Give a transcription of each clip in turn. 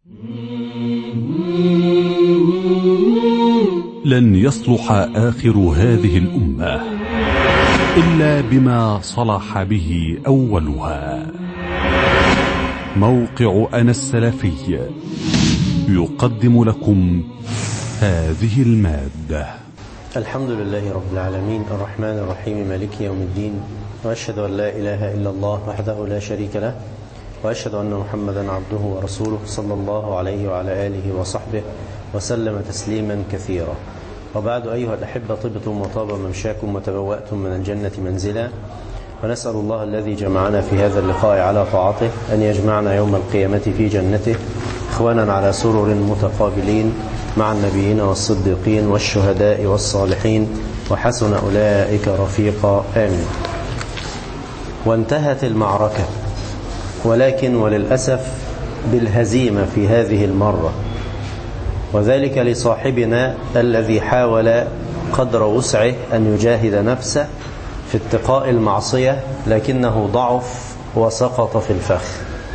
لن يصلح آخر هذه الأمة إلا بما صلح به أولها موقع أنا السلفي يقدم لكم هذه المادة الحمد لله رب العالمين الرحمن الرحيم مالك يوم الدين وأشهد أن لا إله إلا الله وحده لا شريك له وأشهد أن محمدا عبده ورسوله صلى الله عليه وعلى آله وصحبه وسلم تسليما كثيرا وبعد أيها الأحبة طبتم وطاب ممشاكم وتبوأتم من الجنة منزلا ونسأل الله الذي جمعنا في هذا اللقاء على طاعته أن يجمعنا يوم القيامة في جنته إخوانا على سرر متقابلين مع النبيين والصديقين والشهداء والصالحين وحسن أولئك رفيقا آمين وانتهت المعركة ولكن وللأسف بالهزيمة في هذه المرة وذلك لصاحبنا الذي حاول قدر وسعه أن يجاهد نفسه في اتقاء المعصية لكنه ضعف وسقط في الفخ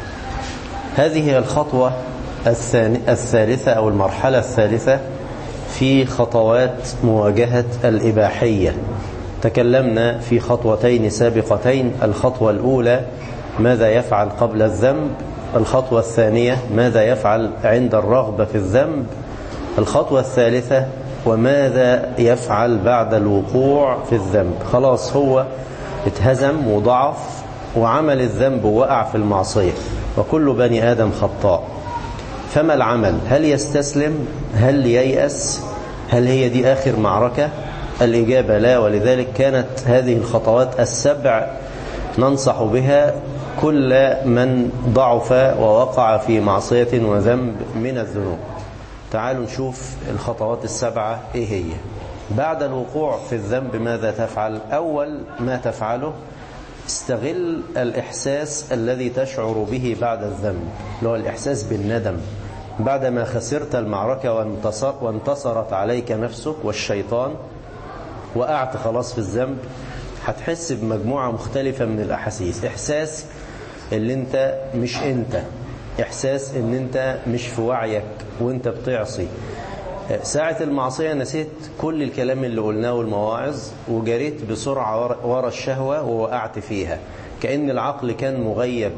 هذه هي الخطوة الثالثة أو المرحلة الثالثة في خطوات مواجهة الإباحية تكلمنا في خطوتين سابقتين الخطوة الأولى ماذا يفعل قبل الذنب الخطوة الثانية ماذا يفعل عند الرغبة في الذنب الخطوة الثالثة وماذا يفعل بعد الوقوع في الذنب خلاص هو اتهزم وضعف وعمل الذنب ووقع في المعصية وكل بني آدم خطاء فما العمل هل يستسلم هل ييأس هل هي دي آخر معركة الإجابة لا ولذلك كانت هذه الخطوات السبع ننصح بها كل من ضعف ووقع في معصية وذنب من الذنوب تعالوا نشوف الخطوات السبعة ايه هي بعد الوقوع في الذنب ماذا تفعل أول ما تفعله استغل الإحساس الذي تشعر به بعد الذنب اللي هو الإحساس بالندم بعدما خسرت المعركة وانتصر وانتصرت عليك نفسك والشيطان وقعت خلاص في الذنب هتحس بمجموعة مختلفة من الأحاسيس إحساس اللي انت مش انت إحساس ان انت مش في وعيك وانت بتعصي ساعة المعصية نسيت كل الكلام اللي قلناه والمواعظ وجريت بسرعة ورا الشهوة ووقعت فيها كأن العقل كان مغيب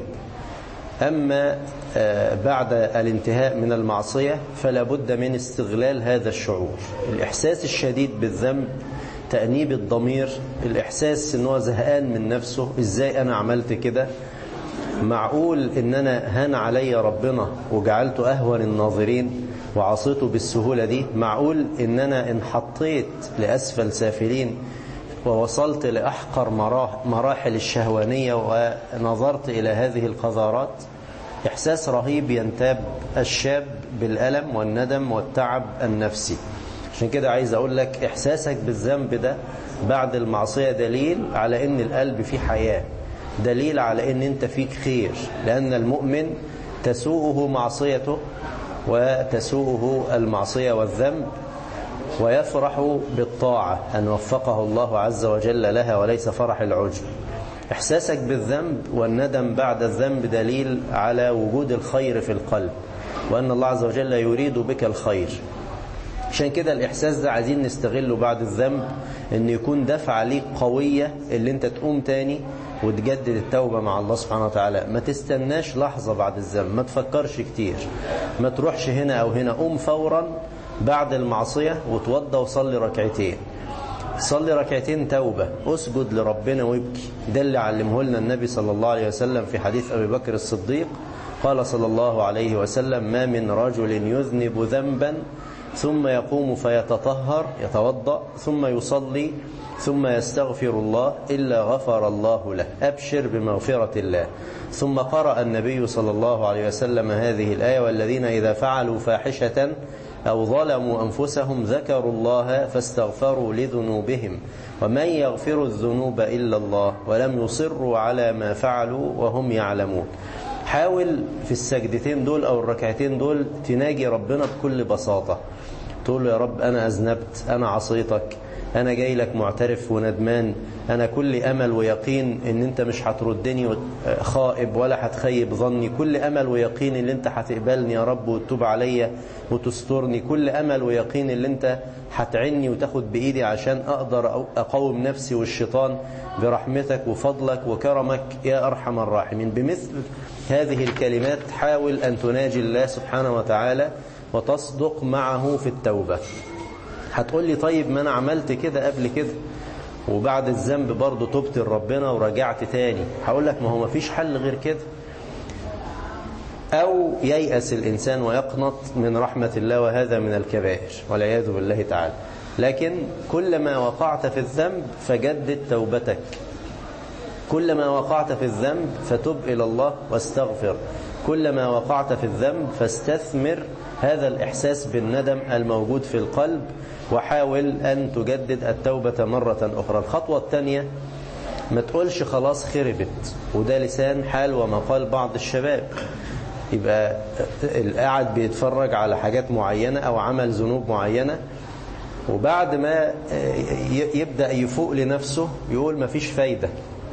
أما بعد الانتهاء من المعصية فلا بد من استغلال هذا الشعور الإحساس الشديد بالذنب تأنيب الضمير الإحساس ان هو زهقان من نفسه إزاي أنا عملت كده معقول ان انا هان علي ربنا وجعلته اهون الناظرين وعصيته بالسهولة دي معقول ان انا انحطيت لاسفل سافلين ووصلت لاحقر مراحل الشهوانية ونظرت الى هذه القذارات احساس رهيب ينتاب الشاب بالالم والندم والتعب النفسي عشان كده عايز اقول لك احساسك بالذنب ده بعد المعصية دليل على ان القلب فيه حياه دليل على ان انت فيك خير لان المؤمن تسوءه معصيته وتسوءه المعصية والذنب ويفرح بالطاعة أن وفقه الله عز وجل لها وليس فرح العجب إحساسك بالذنب والندم بعد الذنب دليل على وجود الخير في القلب وأن الله عز وجل يريد بك الخير عشان كده الإحساس ده عايزين نستغله بعد الذنب أن يكون دفعة ليك قوية اللي انت تقوم تاني وتجدد التوبة مع الله سبحانه وتعالى ما تستناش لحظة بعد الذنب ما تفكرش كتير ما تروحش هنا أو هنا قوم فورا بعد المعصية وتوضى وصلي ركعتين صلي ركعتين توبة اسجد لربنا وابكي ده اللي علمه لنا النبي صلى الله عليه وسلم في حديث أبي بكر الصديق قال صلى الله عليه وسلم ما من رجل يذنب ذنبا ثم يقوم فيتطهر يتوضأ ثم يصلي ثم يستغفر الله إلا غفر الله له أبشر بمغفرة الله ثم قرأ النبي صلى الله عليه وسلم هذه الآية والذين إذا فعلوا فاحشة أو ظلموا أنفسهم ذكروا الله فاستغفروا لذنوبهم ومن يغفر الذنوب إلا الله ولم يصروا على ما فعلوا وهم يعلمون حاول في السجدتين دول أو الركعتين دول تناجي ربنا بكل بساطة تقول له يا رب أنا أذنبت أنا عصيتك أنا جاي لك معترف وندمان أنا كل أمل ويقين إن أنت مش هتردني خائب ولا هتخيب ظني كل أمل ويقين إن أنت هتقبلني يا رب وتتوب عليا وتسترني كل أمل ويقين إن أنت هتعني وتاخد بإيدي عشان أقدر أقوم نفسي والشيطان برحمتك وفضلك وكرمك يا أرحم الراحمين بمثل هذه الكلمات حاول أن تناجي الله سبحانه وتعالى وتصدق معه في التوبة هتقول لي طيب ما أنا عملت كده قبل كده وبعد الذنب برضه تبت لربنا ورجعت تاني هقول لك ما هو ما فيش حل غير كده أو ييأس الإنسان ويقنط من رحمة الله وهذا من الكبائر والعياذ بالله تعالى لكن كلما وقعت في الذنب فجدد توبتك كلما وقعت في الذنب فتب إلى الله واستغفر كلما وقعت في الذنب فاستثمر هذا الإحساس بالندم الموجود في القلب وحاول أن تجدد التوبة مرة أخرى الخطوة الثانية ما تقولش خلاص خربت وده لسان حال ومقال بعض الشباب يبقى قاعد بيتفرج على حاجات معينة أو عمل ذنوب معينة وبعد ما يبدأ يفوق لنفسه يقول ما فيش فايدة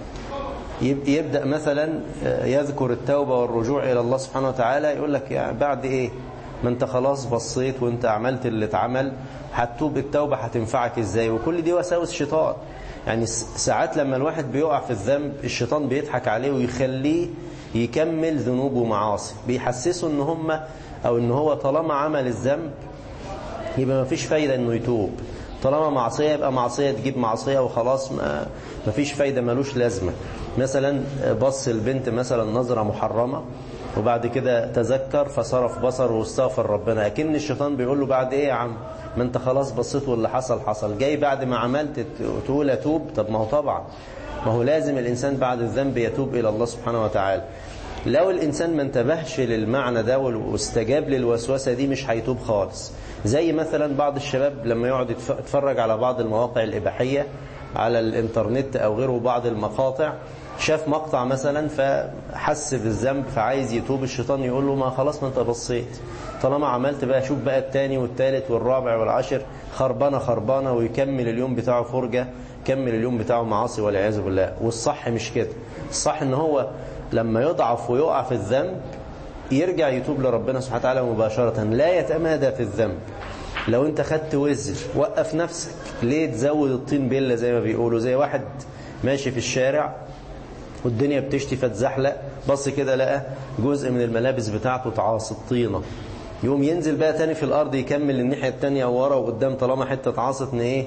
يبدأ مثلا يذكر التوبة والرجوع إلى الله سبحانه وتعالى يقول لك يعني بعد إيه ما انت خلاص بصيت وانت عملت اللي اتعمل هتتوب التوبة هتنفعك ازاي وكل دي وساوس شيطان يعني ساعات لما الواحد بيقع في الذنب الشيطان بيضحك عليه ويخليه يكمل ذنوب ومعاصي بيحسسه ان هم او ان هو طالما عمل الذنب يبقى ما فيش فايدة انه يتوب طالما معصية يبقى معصية تجيب معصية وخلاص ما ما فيش فايدة ملوش لازمة مثلا بص البنت مثلا نظرة محرمة وبعد كده تذكر فصرف بصره واستغفر ربنا اكن الشيطان بيقول له بعد ايه يا عم ما انت خلاص بصيت واللي حصل حصل جاي بعد ما عملت تقول اتوب طب ما هو طبعا ما هو لازم الانسان بعد الذنب يتوب الى الله سبحانه وتعالى لو الانسان ما انتبهش للمعنى ده واستجاب للوسوسه دي مش هيتوب خالص زي مثلا بعض الشباب لما يقعد يتفرج على بعض المواقع الاباحيه على الانترنت او غيره بعض المقاطع شاف مقطع مثلا فحس بالذنب فعايز يتوب الشيطان يقول له ما خلاص ما انت بصيت طالما عملت بقى شوف بقى التاني والتالت والرابع والعاشر خربانة خربانة ويكمل اليوم بتاعه فرجة كمل اليوم بتاعه معاصي والعياذ بالله والصح مش كده الصح ان هو لما يضعف ويقع في الذنب يرجع يتوب لربنا سبحانه وتعالى مباشرة لا يتمادى في الذنب لو انت خدت وزر وقف نفسك ليه تزود الطين بلة زي ما بيقولوا زي واحد ماشي في الشارع والدنيا بتشتي فتزحلق بص كده لقى جزء من الملابس بتاعته تعاص الطينة يقوم ينزل بقى تاني في الأرض يكمل الناحية التانية ورا وقدام طالما حتة عاصت ايه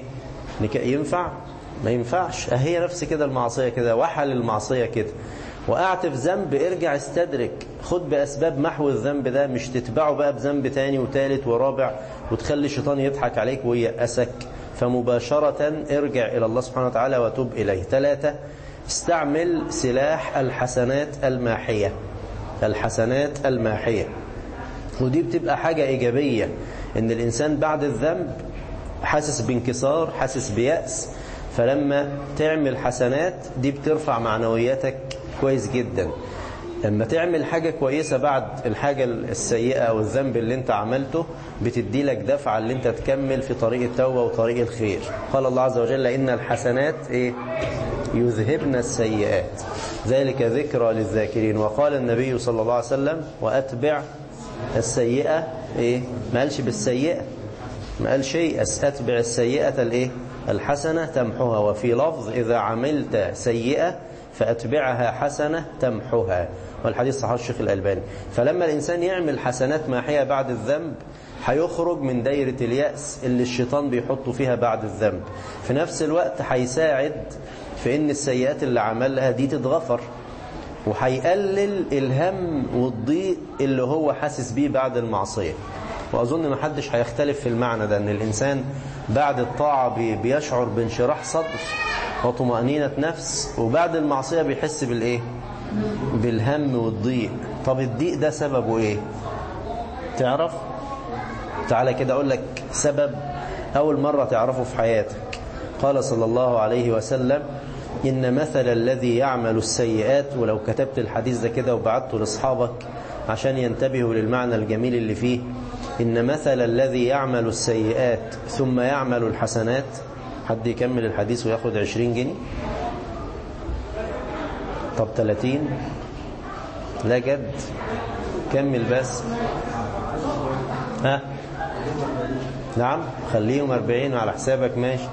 ينفع ما ينفعش اهي نفس كده المعصية كده وحل المعصية كده وقعت في ذنب ارجع استدرك خد بأسباب محو الذنب ده مش تتبعه بقى بذنب تاني وتالت ورابع وتخلي الشيطان يضحك عليك ويأسك فمباشرة ارجع إلى الله سبحانه وتعالى وتوب إليه ثلاثة استعمل سلاح الحسنات الماحية الحسنات الماحية ودي بتبقى حاجة إيجابية إن الإنسان بعد الذنب حاسس بانكسار حاسس بيأس فلما تعمل حسنات دي بترفع معنوياتك كويس جدا لما تعمل حاجة كويسة بعد الحاجة السيئة أو الذنب اللي انت عملته بتدي لك دفعة اللي انت تكمل في طريق التوبة وطريق الخير قال الله عز وجل إن الحسنات إيه يذهبن السيئات ذلك ذكرى للذاكرين وقال النبي صلى الله عليه وسلم وأتبع السيئة إيه ما قالش بالسيئة ما قال شيء أتبع السيئة الإيه الحسنة تمحها وفي لفظ إذا عملت سيئة فأتبعها حسنة تمحها والحديث صحيح الشيخ الألباني فلما الإنسان يعمل حسنات ماحية بعد الذنب هيخرج من دايرة اليأس اللي الشيطان بيحطه فيها بعد الذنب في نفس الوقت هيساعد في ان السيئات اللي عملها دي تتغفر وهيقلل الهم والضيق اللي هو حاسس بيه بعد المعصية وأظن ما حدش هيختلف في المعنى ده ان الإنسان بعد الطاعة بيشعر بانشراح صدر وطمأنينة نفس وبعد المعصية بيحس بالإيه بالهم والضيق طب الضيق ده سببه إيه تعرف تعالى كده أقول لك سبب أول مرة تعرفه في حياتك قال صلى الله عليه وسلم إن مثل الذي يعمل السيئات ولو كتبت الحديث ده كده وبعته لأصحابك عشان ينتبهوا للمعنى الجميل اللي فيه إن مثل الذي يعمل السيئات ثم يعمل الحسنات حد يكمل الحديث وياخد 20 جنيه طب 30 لا جد كمل بس ها نعم خليهم 40 على حسابك ماشي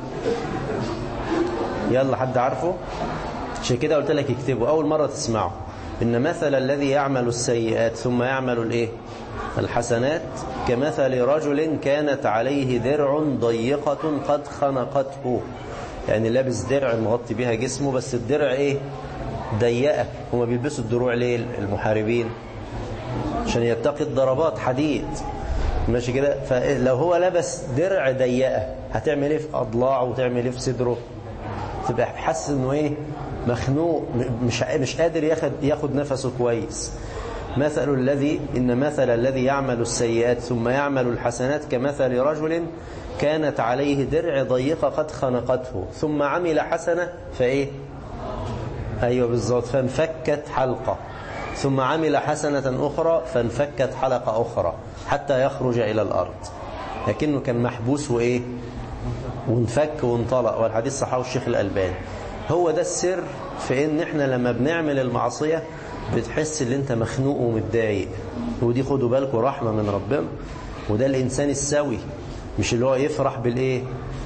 يلا حد عارفه عشان كده قلت لك اكتبه اول مرة تسمعه ان مثل الذي يعمل السيئات ثم يعمل الايه الحسنات كمثل رجل كانت عليه درع ضيقة قد خنقته يعني لابس درع مغطي بها جسمه بس الدرع ايه ضيقة هما بيلبسوا الدروع ليه المحاربين عشان يتقي الضربات حديد ماشي كده فلو هو لبس درع ضيقة هتعمل ايه في اضلاعه وتعمل ايه في صدره تبقى حاسس انه ايه مخنوق مش مش قادر ياخد ياخد نفسه كويس مثل الذي إن مثل الذي يعمل السيئات ثم يعمل الحسنات كمثل رجل كانت عليه درع ضيقة قد خنقته ثم عمل حسنة فإيه أيوة بالظبط فانفكت حلقة ثم عمل حسنة أخرى فانفكت حلقة أخرى حتى يخرج إلى الأرض لكنه كان محبوس وإيه وانفك وانطلق والحديث صححه الشيخ الألباني هو ده السر في ان احنا لما بنعمل المعصية بتحس ان انت مخنوق ومتضايق ودي خدوا بالكم رحمة من ربنا وده الانسان السوي مش اللي هو يفرح بالايه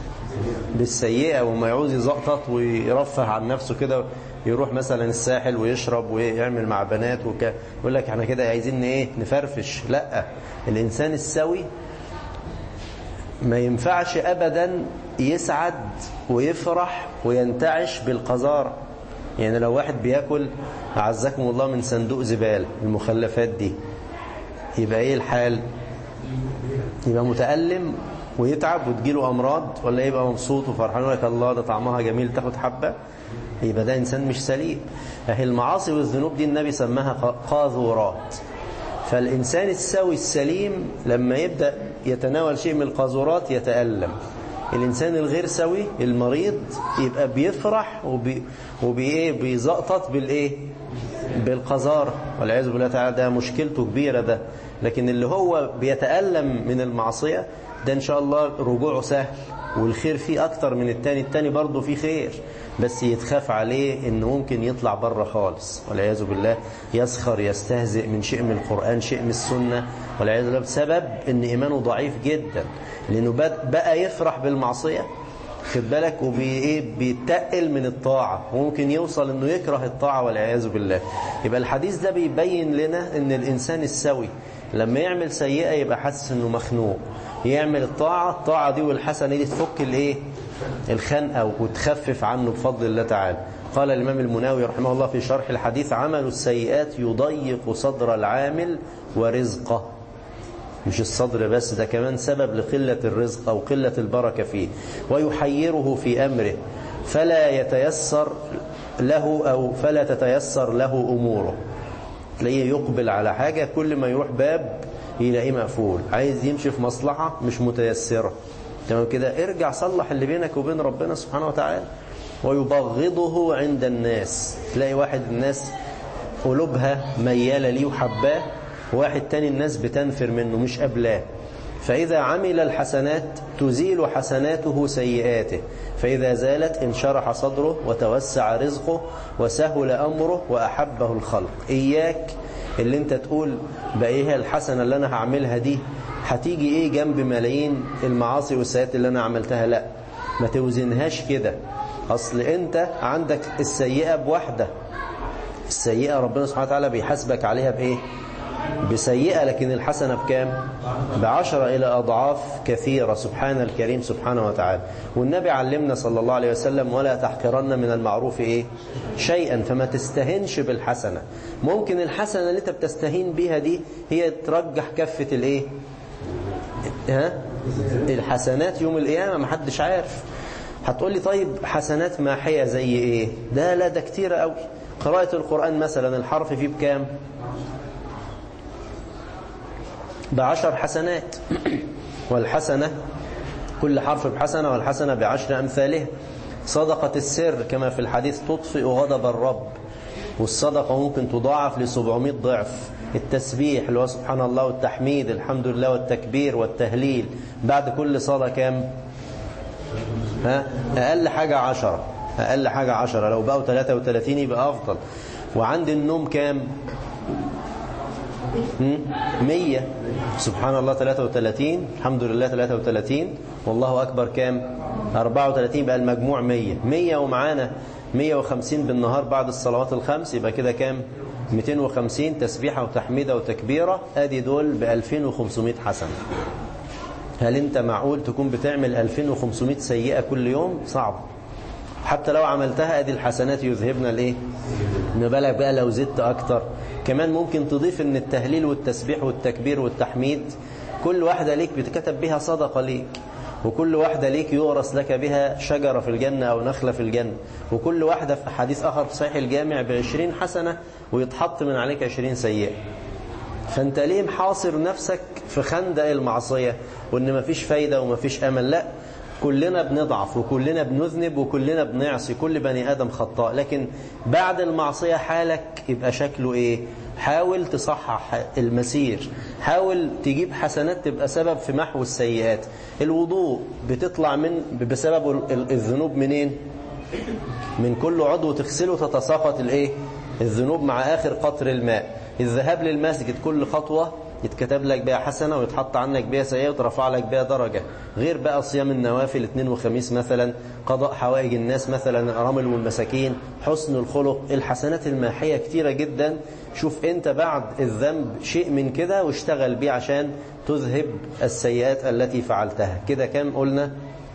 بالسيئة وما يعوز يزقطط ويرفه عن نفسه كده يروح مثلا الساحل ويشرب ويعمل مع بنات وك يقول لك احنا كده عايزين ايه نفرفش لا الانسان السوي ما ينفعش ابدا يسعد ويفرح وينتعش بالقذارة يعني لو واحد بياكل أعزكم الله من صندوق زبالة المخلفات دي يبقى ايه الحال يبقى متألم ويتعب وتجيله أمراض ولا يبقى مبسوط وفرحان لك الله ده طعمها جميل تاخد حبة يبقى ده إنسان مش سليم أهي المعاصي والذنوب دي النبي سماها قاذورات فالإنسان السوي السليم لما يبدأ يتناول شيء من القاذورات يتألم الإنسان الغير سوي المريض يبقى بيفرح وبي وبي بيزقطط بالإيه بالقذارة والعياذ بالله تعالى ده مشكلته كبيرة ده لكن اللي هو بيتألم من المعصية ده إن شاء الله رجوعه سهل والخير فيه أكتر من التاني التاني برضه فيه خير بس يتخاف عليه انه ممكن يطلع بره خالص والعياذ بالله يسخر يستهزئ من شيء من القرآن شيء من السنة والعياذ بالله بسبب ان ايمانه ضعيف جدا لانه بقى يفرح بالمعصية خد بالك وبيتقل من الطاعة وممكن يوصل انه يكره الطاعة والعياذ بالله يبقى الحديث ده بيبين لنا ان الانسان السوي لما يعمل سيئة يبقى حاسس انه مخنوق يعمل الطاعة الطاعة دي والحسنة دي تفك الايه الخنقة وتخفف عنه بفضل الله تعالى قال الإمام المناوي رحمه الله في شرح الحديث عمل السيئات يضيق صدر العامل ورزقه مش الصدر بس ده كمان سبب لقلة الرزق أو قلة البركة فيه ويحيره في أمره فلا يتيسر له أو فلا تتيسر له أموره تلاقيه يقبل على حاجة كل ما يروح باب يلاقيه مقفول عايز يمشي في مصلحة مش متيسرة تمام كده ارجع صلح اللي بينك وبين ربنا سبحانه وتعالى ويبغضه عند الناس تلاقي واحد الناس قلوبها ميالة ليه وحباه وواحد تاني الناس بتنفر منه مش قبلاه فإذا عمل الحسنات تزيل حسناته سيئاته فإذا زالت انشرح صدره وتوسع رزقه وسهل أمره وأحبه الخلق إياك اللي انت تقول بقى ايه الحسنة اللي انا هعملها دي هتيجي ايه جنب ملايين المعاصي والسيئات اللي انا عملتها لا ما توزنهاش كده اصل انت عندك السيئة بواحدة السيئة ربنا سبحانه وتعالى بيحاسبك عليها بايه بسيئة لكن الحسنة بكام بعشرة إلى أضعاف كثيرة سبحان الكريم سبحانه وتعالى والنبي علمنا صلى الله عليه وسلم ولا تحقرن من المعروف إيه شيئا فما تستهنش بالحسنة ممكن الحسنة اللي انت بتستهين بيها دي هي ترجح كفة الإيه ها الحسنات يوم القيامة ما حدش عارف هتقول لي طيب حسنات ماحية زي ايه ده لا ده كتير قوي قراءة القرآن مثلا الحرف فيه بكام بعشر حسنات والحسنة كل حرف بحسنة والحسنة بعشر أمثالها صدقة السر كما في الحديث تطفئ غضب الرب والصدقة ممكن تضاعف ل 700 ضعف التسبيح اللي هو سبحان الله والتحميد الحمد لله والتكبير والتهليل بعد كل صلاة كام ها أقل حاجة عشرة أقل حاجة عشرة لو بقوا 33 يبقى أفضل وعندي النوم كام مية سبحان الله 33 الحمد لله 33 والله أكبر كام 34 بقى المجموع 100 100 ومعانا 150 بالنهار بعد الصلوات الخمس يبقى كده كام 250 تسبيحة وتحميدة وتكبيرة ادي دول ب 2500 حسنة هل انت معقول تكون بتعمل 2500 سيئة كل يوم صعب حتى لو عملتها ادي الحسنات يذهبنا الايه ما بالك بقى لو زدت اكتر كمان ممكن تضيف ان التهليل والتسبيح والتكبير والتحميد كل واحدة ليك بتكتب بها صدقة ليك وكل واحدة ليك يورث لك بها شجرة في الجنة أو نخلة في الجنة وكل واحدة في حديث آخر في صحيح الجامع بعشرين حسنة ويتحط من عليك عشرين سيئة فأنت ليه محاصر نفسك في خندق المعصية وإن مفيش فايدة ومفيش أمل لا كلنا بنضعف وكلنا بنذنب وكلنا بنعصي كل بني آدم خطاء لكن بعد المعصية حالك يبقى شكله إيه حاول تصحح المسير حاول تجيب حسنات تبقى سبب في محو السيئات الوضوء بتطلع من بسبب الذنوب منين من كل عضو تغسله تتساقط الايه الذنوب مع آخر قطر الماء الذهاب للمسجد كل خطوة يتكتب لك بها حسنة ويتحط عنك بها سيئة وترفع لك بها درجة غير بقى صيام النوافل اثنين وخميس مثلا قضاء حوائج الناس مثلا الأرامل والمساكين حسن الخلق الحسنات الماحية كتيرة جدا شوف انت بعد الذنب شيء من كده واشتغل بيه عشان تذهب السيئات التي فعلتها كده كام قلنا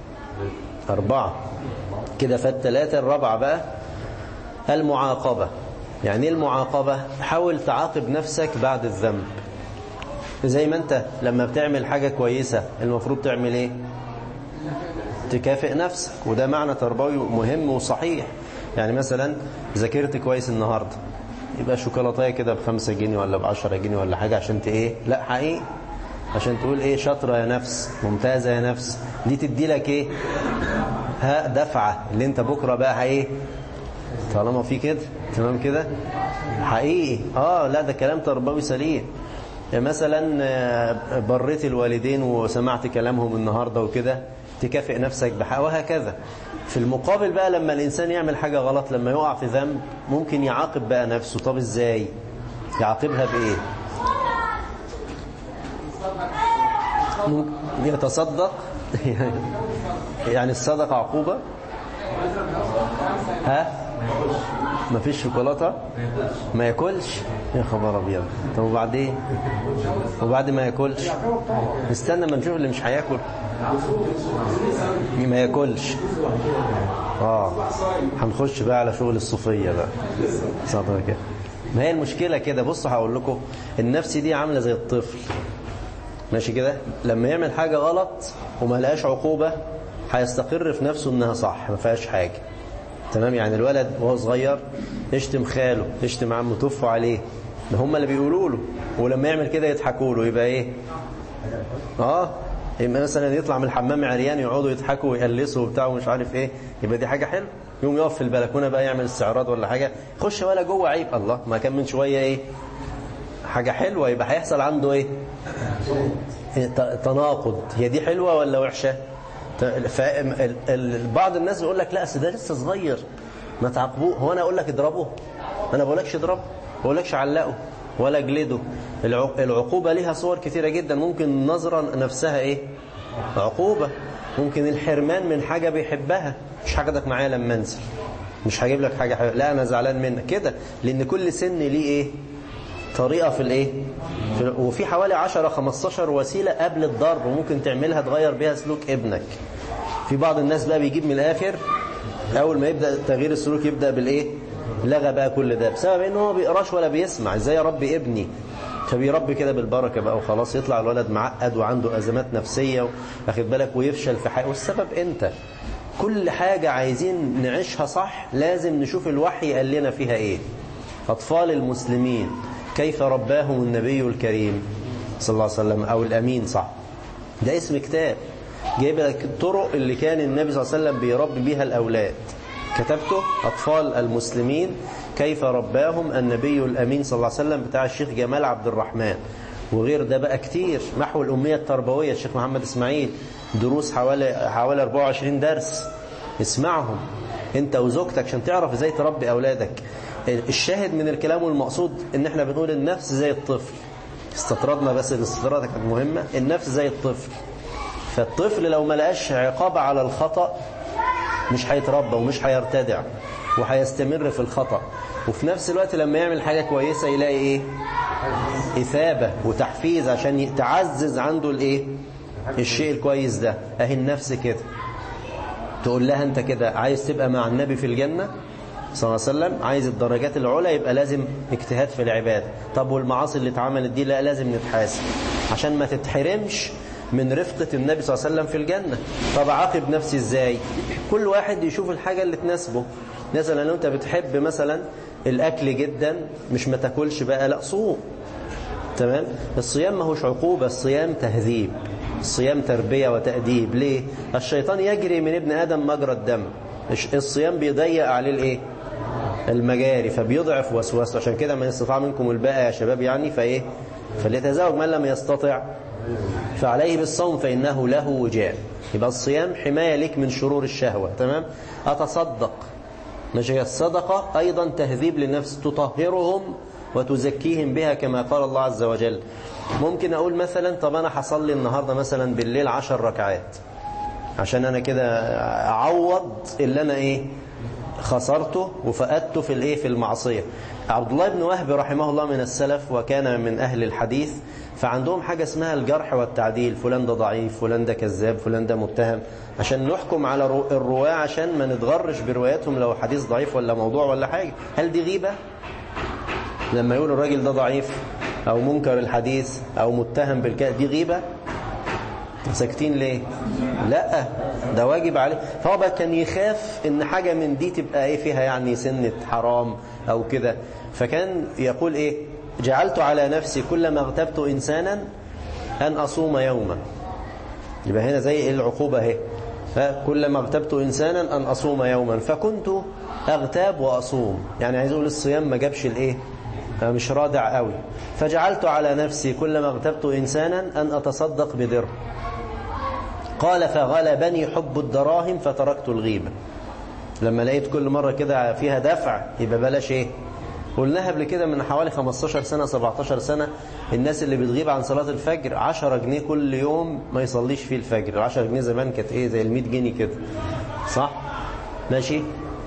أربعة كده فات ثلاثة الرابعة بقى المعاقبة يعني المعاقبة حاول تعاقب نفسك بعد الذنب زي ما انت لما بتعمل حاجة كويسة المفروض تعمل ايه تكافئ نفسك وده معنى تربوي مهم وصحيح يعني مثلا ذاكرت كويس النهاردة يبقى شوكولاتايه كده بخمسة جنيه ولا بعشرة جنيه ولا حاجة عشان ت ايه لا حقيقي عشان تقول ايه شاطرة يا نفس ممتازة يا نفس دي تدي لك ايه ها دفعة اللي انت بكرة بقى ايه طالما في كده تمام كده حقيقي اه لا ده كلام تربوي سليم مثلا بريت الوالدين وسمعت كلامهم النهاردة وكده تكافئ نفسك بحق وهكذا في المقابل بقى لما الإنسان يعمل حاجة غلط لما يقع في ذنب ممكن يعاقب بقى نفسه طب ازاي يعاقبها بإيه يتصدق يعني الصدقة عقوبة ها ما فيش شوكولاته ما ياكلش يا خبر ابيض طب وبعدين وبعد ما ياكلش نستنى ما نشوف اللي مش هياكل ما ياكلش اه هنخش بقى على شغل الصوفيه بقى صدق كده ما هي المشكله كده بصوا هقول لكم النفس دي عامله زي الطفل ماشي كده لما يعمل حاجه غلط وما لقاش عقوبه هيستقر في نفسه انها صح ما فيهاش حاجه تمام يعني الولد وهو صغير يشتم خاله يشتم عمه توفوا عليه ده هم اللي بيقولوا له ولما يعمل كده يضحكوا له يبقى ايه اه يبقى مثلا يطلع من الحمام عريان يقعدوا يضحكوا ويقلسوا وبتاع ومش عارف ايه يبقى دي حاجه حلوه يوم يقف في البلكونه بقى يعمل استعراض ولا حاجه خش ولا جوه عيب الله ما كان من شويه ايه حاجه حلوه يبقى هيحصل عنده ايه تناقض هي دي حلوه ولا وحشه بعض الناس يقول لك لا اصل ده لسه صغير ما تعاقبوه هو انا اقول لك اضربه انا بقولكش اضربه بقولكش علقه ولا اجلده العقوبة ليها صور كثيرة جدا ممكن النظرة نفسها ايه عقوبة ممكن الحرمان من حاجة بيحبها مش هاخدك معايا لما انزل مش هجيب لك حاجة حبيب. لا انا زعلان منك كده لان كل سن ليه ايه طريقة في الايه في وفي حوالي 10 15 وسيلة قبل الضرب وممكن تعملها تغير بيها سلوك ابنك في بعض الناس بقى بيجيب من الاخر اول ما يبدأ تغيير السلوك يبدأ بالايه لغى بقى كل ده بسبب انه هو بيقراش ولا بيسمع ازاي يا رب ابني فبيربي كده بالبركة بقى وخلاص يطلع الولد معقد وعنده أزمات نفسية واخد بالك ويفشل في حاجة والسبب أنت كل حاجة عايزين نعيشها صح لازم نشوف الوحي قال لنا فيها إيه أطفال المسلمين كيف رباهم النبي الكريم صلى الله عليه وسلم أو الأمين صح ده اسم كتاب جايب لك الطرق اللي كان النبي صلى الله عليه وسلم بيربي بيها الأولاد كتبته أطفال المسلمين كيف رباهم النبي الأمين صلى الله عليه وسلم بتاع الشيخ جمال عبد الرحمن وغير ده بقى كتير محو الأمية التربوية الشيخ محمد إسماعيل دروس حوالي حوالي 24 درس اسمعهم انت وزوجتك عشان تعرف ازاي تربي اولادك الشاهد من الكلام والمقصود ان احنا بنقول النفس زي الطفل استطردنا بس الاستطراد كانت مهمة النفس زي الطفل فالطفل لو ما لقاش عقاب على الخطأ مش هيتربى ومش هيرتدع وهيستمر في الخطأ وفي نفس الوقت لما يعمل حاجة كويسة يلاقي ايه إثابة وتحفيز عشان يتعزز عنده الايه الشيء الكويس ده اهي النفس كده تقول لها انت كده عايز تبقى مع النبي في الجنة صلى الله عليه وسلم عايز الدرجات العلى يبقى لازم اجتهاد في العبادة طب والمعاصي اللي اتعملت دي لا لازم نتحاسب عشان ما تتحرمش من رفقة النبي صلى الله عليه وسلم في الجنة طب عاقب نفسي ازاي كل واحد يشوف الحاجة اللي تناسبه مثلا لو انت بتحب مثلا الاكل جدا مش ما تاكلش بقى لا صوم تمام الصيام ما هوش عقوبة الصيام تهذيب الصيام تربية وتأديب ليه الشيطان يجري من ابن آدم مجرى الدم الصيام بيضيق عليه الايه المجاري فبيضعف وسوسه عشان كده من استطاع منكم الباء يا شباب يعني فايه فليتزوج من لم يستطع فعليه بالصوم فإنه له وجاء يبقى الصيام حماية لك من شرور الشهوة تمام أتصدق ماشي الصدقة أيضا تهذيب للنفس تطهرهم وتزكيهم بها كما قال الله عز وجل ممكن أقول مثلا طب أنا حصلي النهاردة مثلا بالليل عشر ركعات عشان أنا كده أعوض اللي أنا إيه خسرته وفقدته في الإيه في المعصية عبد الله بن وهب رحمه الله من السلف وكان من أهل الحديث فعندهم حاجة اسمها الجرح والتعديل فلان ده ضعيف فلان ده كذاب فلان ده متهم عشان نحكم على الرواة عشان ما نتغرش برواياتهم لو حديث ضعيف ولا موضوع ولا حاجة هل دي غيبة لما يقول الراجل ده ضعيف أو منكر الحديث أو متهم بالكذب دي غيبة ساكتين ليه لا ده واجب عليه فهو بقى كان يخاف ان حاجة من دي تبقى ايه فيها يعني سنة حرام او كده فكان يقول ايه جعلت على نفسي كلما اغتبت انسانا ان اصوم يوما يبقى هنا زي العقوبة اهي كلما اغتبت انسانا ان اصوم يوما فكنت اغتاب واصوم يعني عايز اقول الصيام ما جابش الايه مش رادع قوي فجعلت على نفسي كلما اغتبت انسانا ان اتصدق بدرهم قال فغلبني حب الدراهم فتركت الغيبة لما لقيت كل مرة كده فيها دفع يبقى بلاش ايه قلناها قبل كده من حوالي 15 سنة 17 سنة الناس اللي بتغيب عن صلاة الفجر 10 جنيه كل يوم ما يصليش فيه الفجر 10 جنيه زمان كانت ايه زي ال 100 جنيه كده صح ماشي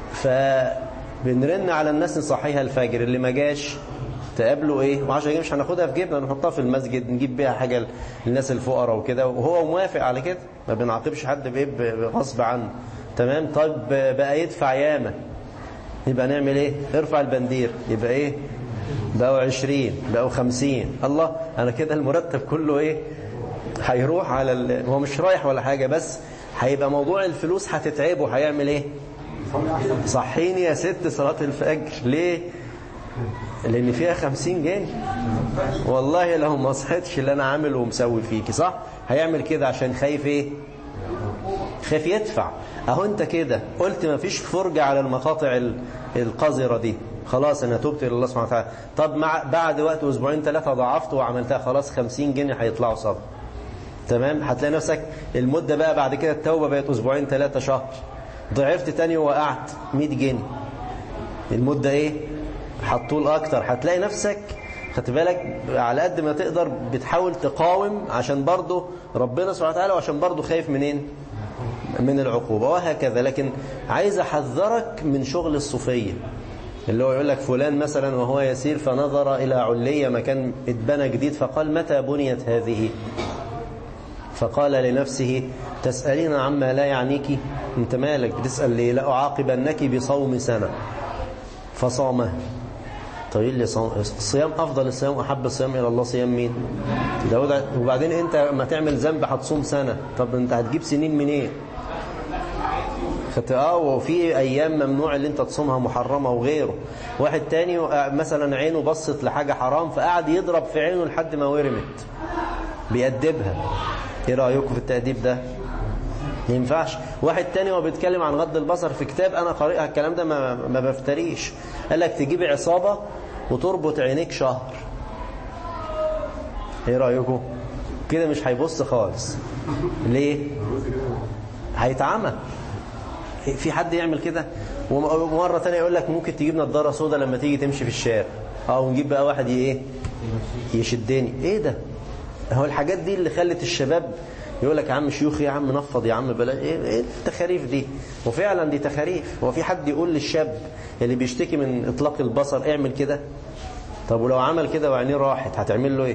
فبنرن على الناس نصحيها الفجر اللي ما جاش تقابله ايه و10 جنيه مش هناخدها في جيبنا نحطها في المسجد نجيب بيها حاجة للناس الفقراء وكده وهو موافق على كده ما بنعاقبش حد بايه غصب عنه تمام طيب بقى يدفع ياما يبقى نعمل ايه ارفع البندير يبقى ايه بقوا عشرين بقوا خمسين الله انا كده المرتب كله ايه هيروح على ال... هو مش رايح ولا حاجة بس هيبقى موضوع الفلوس هتتعبه هيعمل ايه صحيني يا ست صلاة الفجر ليه لان فيها خمسين جنيه والله لو ما صحتش اللي انا عامل ومسوي فيكي صح هيعمل كده عشان خايف ايه خايف يدفع اهو انت كده قلت ما فيش فرجة على المقاطع القذرة دي خلاص انا تبت الى الله سبحانه وتعالى طب مع بعد وقت اسبوعين ثلاثة ضعفت وعملتها خلاص 50 جنيه هيطلعوا صبر تمام هتلاقي نفسك المدة بقى بعد كده التوبة بقت اسبوعين ثلاثة شهر ضعفت تاني ووقعت 100 جنيه المدة ايه هتطول اكتر هتلاقي نفسك خدت بالك على قد ما تقدر بتحاول تقاوم عشان برضه ربنا سبحانه وتعالى وعشان برضه خايف منين من العقوبة وهكذا لكن عايز احذرك من شغل الصوفية اللي هو يقول لك فلان مثلا وهو يسير فنظر إلى علية مكان اتبنى جديد فقال متى بنيت هذه فقال لنفسه تسألين عما لا يعنيك انت مالك بتسأل ليه لأعاقبنك بصوم سنة فصامه طويل لي الصيام أفضل الصيام أحب الصيام إلى الله صيام مين داود وبعدين أنت ما تعمل ذنب هتصوم سنة طب أنت هتجيب سنين منين إيه؟ اه وفي أيام ممنوع اللي أنت تصومها محرمة وغيره واحد تاني مثلا عينه بصت لحاجة حرام فقعد يضرب في عينه لحد ما ورمت بيأدبها ايه رأيكم في التأديب ده ما ينفعش واحد تاني هو بيتكلم عن غض البصر في كتاب انا قارئها الكلام ده ما, ما بفتريش قال لك تجيب عصابة وتربط عينيك شهر ايه رأيكم كده مش هيبص خالص ليه هيتعمى في حد يعمل كده ومرة تانية يقول لك ممكن تجيب نظارة سودا لما تيجي تمشي في الشارع اه ونجيب بقى واحد ايه يشدني ايه ده هو الحاجات دي اللي خلت الشباب يقول لك يا عم شيوخ يا عم نفض يا عم بلاش ايه, إيه التخاريف دي وفعلا دي تخاريف هو في حد يقول للشاب اللي بيشتكي من اطلاق البصر اعمل كده طب ولو عمل كده وعينيه راحت هتعمل له ايه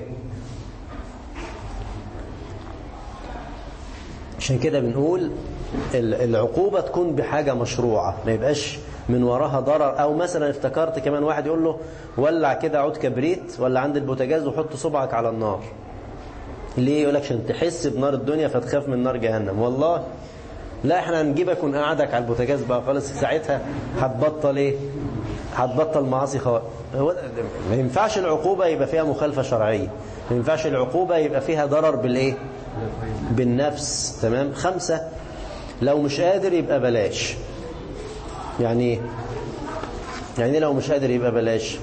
عشان كده بنقول العقوبة تكون بحاجة مشروعة ما يبقاش من وراها ضرر او مثلا افتكرت كمان واحد يقول له ولع كده عود كبريت ولا عند البوتاجاز وحط صبعك على النار ليه يقول لك عشان تحس بنار الدنيا فتخاف من نار جهنم والله لا احنا هنجيبك ونقعدك على البوتاجاز بقى خالص ساعتها هتبطل ايه هتبطل معاصي خالص ما ينفعش العقوبة يبقى فيها مخالفة شرعية ما ينفعش العقوبة يبقى فيها ضرر بالايه بالنفس تمام خمسة لو مش قادر يبقى بلاش يعني يعني لو مش قادر يبقى بلاش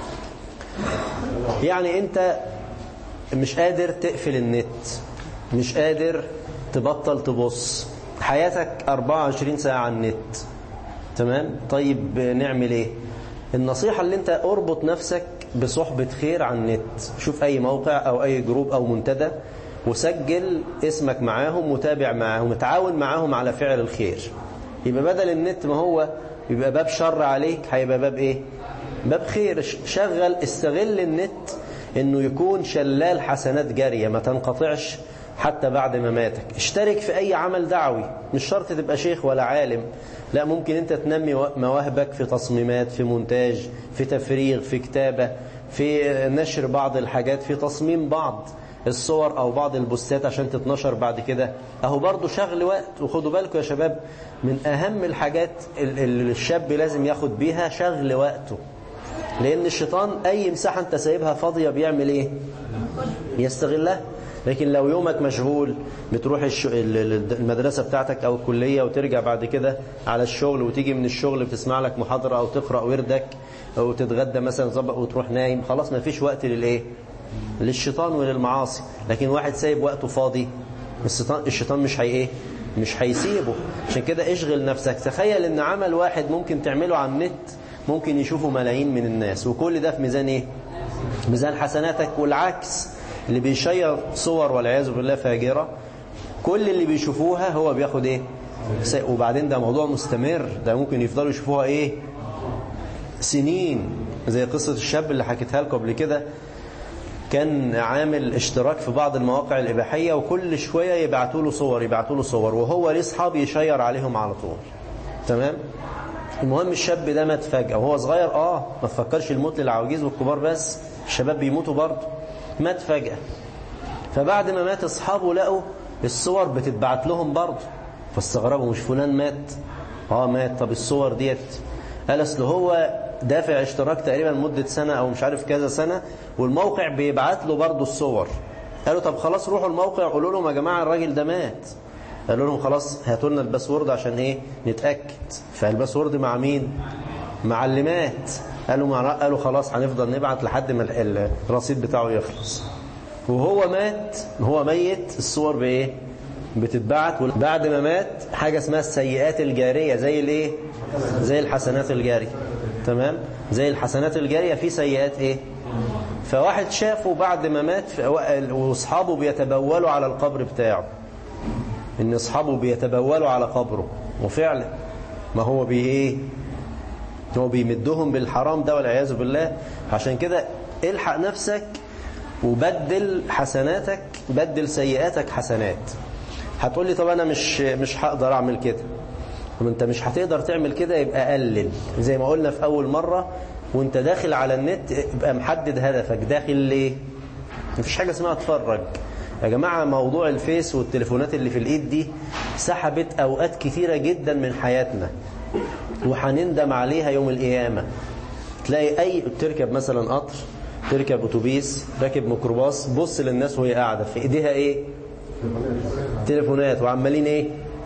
يعني انت مش قادر تقفل النت مش قادر تبطل تبص حياتك 24 ساعة على النت تمام طيب نعمل ايه النصيحة اللي انت اربط نفسك بصحبة خير على النت شوف اي موقع او اي جروب او منتدى وسجل اسمك معاهم وتابع معاهم تعاون معاهم على فعل الخير يبقى بدل النت ما هو يبقى باب شر عليك هيبقى باب ايه باب خير شغل استغل النت انه يكون شلال حسنات جارية ما تنقطعش حتى بعد مماتك اشترك في اي عمل دعوي مش شرط تبقى شيخ ولا عالم لا ممكن انت تنمي مواهبك في تصميمات في مونتاج في تفريغ في كتابة في نشر بعض الحاجات في تصميم بعض الصور او بعض البوستات عشان تتنشر بعد كده اهو برضو شغل وقت وخدوا بالكم يا شباب من اهم الحاجات اللي الشاب لازم ياخد بيها شغل وقته لان الشيطان اي مساحة انت سايبها فاضية بيعمل ايه يستغلها لكن لو يومك مشغول بتروح المدرسة بتاعتك او الكلية وترجع بعد كده على الشغل وتيجي من الشغل بتسمع لك محاضرة او تقرأ وردك او تتغدى مثلا ظبط وتروح نايم خلاص ما فيش وقت للايه للشيطان وللمعاصي لكن واحد سايب وقته فاضي الشيطان الشيطان مش هي ايه مش هيسيبه عشان كده اشغل نفسك تخيل ان عمل واحد ممكن تعمله على النت ممكن يشوفه ملايين من الناس وكل ده في ميزان ايه ميزان حسناتك والعكس اللي بيشير صور والعياذ بالله فاجرة كل اللي بيشوفوها هو بياخد ايه وبعدين ده موضوع مستمر ده ممكن يفضلوا يشوفوها ايه سنين زي قصة الشاب اللي حكيتها لكم قبل كده كان عامل اشتراك في بعض المواقع الإباحية وكل شوية يبعتوا له صور يبعتوا له صور وهو ليه اصحاب يشير عليهم على طول تمام المهم الشاب ده مات فجأة وهو صغير اه ما تفكرش الموت للعواجيز والكبار بس الشباب بيموتوا برضه مات فجأة فبعد ما مات اصحابه لقوا الصور بتتبعت لهم برضه فاستغربوا مش فلان مات اه مات طب الصور ديت قال اصل هو دافع اشتراك تقريبا مدة سنة او مش عارف كذا سنة والموقع بيبعت له برضه الصور قالوا طب خلاص روحوا الموقع قولوا لهم يا جماعة الراجل ده مات قالوا لهم خلاص هاتوا لنا الباسورد عشان ايه نتأكد فالباسورد مع مين مع اللي مات قالوا مع قالوا خلاص هنفضل نبعت لحد ما الرصيد بتاعه يخلص وهو مات هو ميت الصور بايه بتتبعت بعد ما مات حاجة اسمها السيئات الجارية زي الايه زي الحسنات الجارية تمام زي الحسنات الجارية في سيئات ايه فواحد شافه بعد ما مات واصحابه بيتبولوا على القبر بتاعه ان اصحابه بيتبولوا على قبره وفعلا ما هو بي ايه هو بيمدهم بالحرام ده والعياذ بالله عشان كده الحق نفسك وبدل حسناتك بدل سيئاتك حسنات هتقول لي طب انا مش مش هقدر اعمل كده طب انت مش هتقدر تعمل كده يبقى قلل زي ما قلنا في اول مرة وانت داخل على النت يبقى محدد هدفك داخل ليه مفيش حاجة اسمها اتفرج يا جماعة موضوع الفيس والتليفونات اللي في الايد دي سحبت اوقات كثيرة جدا من حياتنا وهنندم عليها يوم القيامة تلاقي اي تركب مثلا قطر تركب اتوبيس راكب ميكروباص بص للناس وهي قاعدة في ايديها ايه تليفونات وعمالين ايه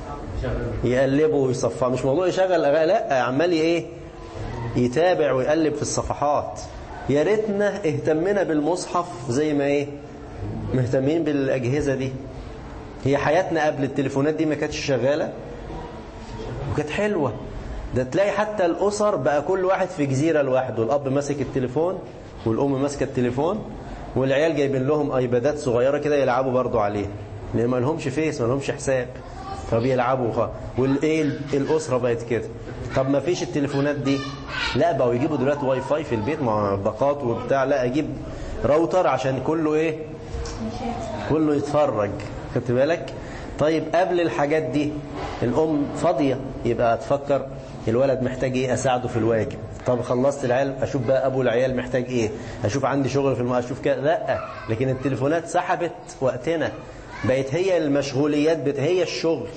يقلبوا ويصفى مش موضوع يشغل اغاني لا عمال ايه يتابع ويقلب في الصفحات يا ريتنا اهتمنا بالمصحف زي ما ايه مهتمين بالاجهزه دي هي حياتنا قبل التليفونات دي ما كانتش شغاله وكانت حلوة ده تلاقي حتى الأسر بقى كل واحد في جزيرة لوحده الأب ماسك التليفون والأم ماسكة التليفون والعيال جايبين لهم ايبادات صغيرة كده يلعبوا برضو عليها لان ما لهمش فيس ما لهمش حساب فبيلعبوا خ... والايه الاسره بقت كده طب ما فيش التليفونات دي لا بقوا يجيبوا دلوقتي واي فاي في البيت مع باقات وبتاع لا اجيب راوتر عشان كله ايه كله يتفرج خدت بالك طيب قبل الحاجات دي الام فاضيه يبقى تفكر الولد محتاج ايه اساعده في الواجب طب خلصت العيال اشوف بقى ابو العيال محتاج ايه اشوف عندي شغل في الماء اشوف كده لا لكن التليفونات سحبت وقتنا بقت هي المشغوليات بت... هي الشغل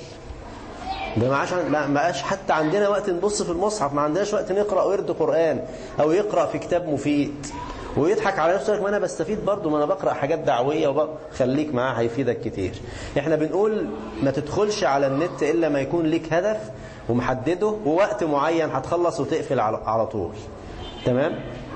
ده ما عاش ما بقاش حتى عندنا وقت نبص في المصحف ما عندناش وقت نقرا ورد قران او يقرا في كتاب مفيد ويضحك على نفسه ما انا بستفيد برضه ما انا بقرا حاجات دعويه وخليك معاه هيفيدك كتير احنا بنقول ما تدخلش على النت الا ما يكون ليك هدف ومحدده ووقت معين هتخلص وتقفل على طول تمام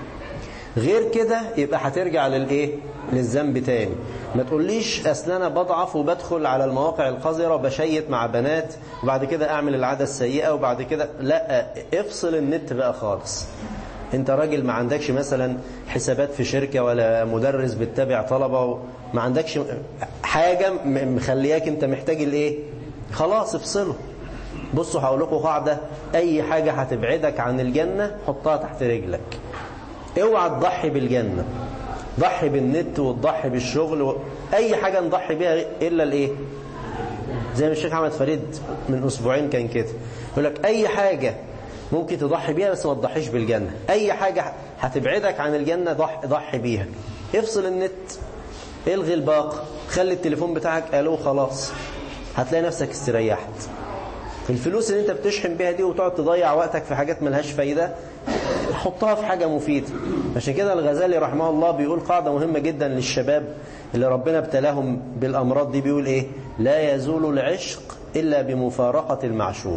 غير كده يبقى هترجع للايه للذنب تاني ما تقوليش اصل انا بضعف وبدخل على المواقع القذرة وبشيت مع بنات وبعد كده اعمل العادة السيئة وبعد كده لا افصل النت بقى خالص انت راجل ما عندكش مثلا حسابات في شركة ولا مدرس بتتابع طلبة ما عندكش حاجة مخلياك انت محتاج الايه خلاص افصله بصوا هقول لكم قاعدة اي حاجة هتبعدك عن الجنة حطها تحت رجلك اوعى تضحي بالجنة ضحي بالنت وتضحي بالشغل و... اي حاجة نضحي بيها الا الايه زي ما الشيخ احمد فريد من اسبوعين كان كده يقول لك اي حاجة ممكن تضحي بيها بس ما تضحيش بالجنة اي حاجة هتبعدك عن الجنة ضحي, ضحي بيها افصل النت الغي الباقة خلي التليفون بتاعك الو خلاص هتلاقي نفسك استريحت الفلوس اللي انت بتشحن بيها دي وتقعد تضيع وقتك في حاجات ملهاش فايدة حطها في حاجة مفيدة عشان كده الغزالي رحمه الله بيقول قاعدة مهمة جدا للشباب اللي ربنا ابتلاهم بالأمراض دي بيقول ايه لا يزول العشق إلا بمفارقة المعشوق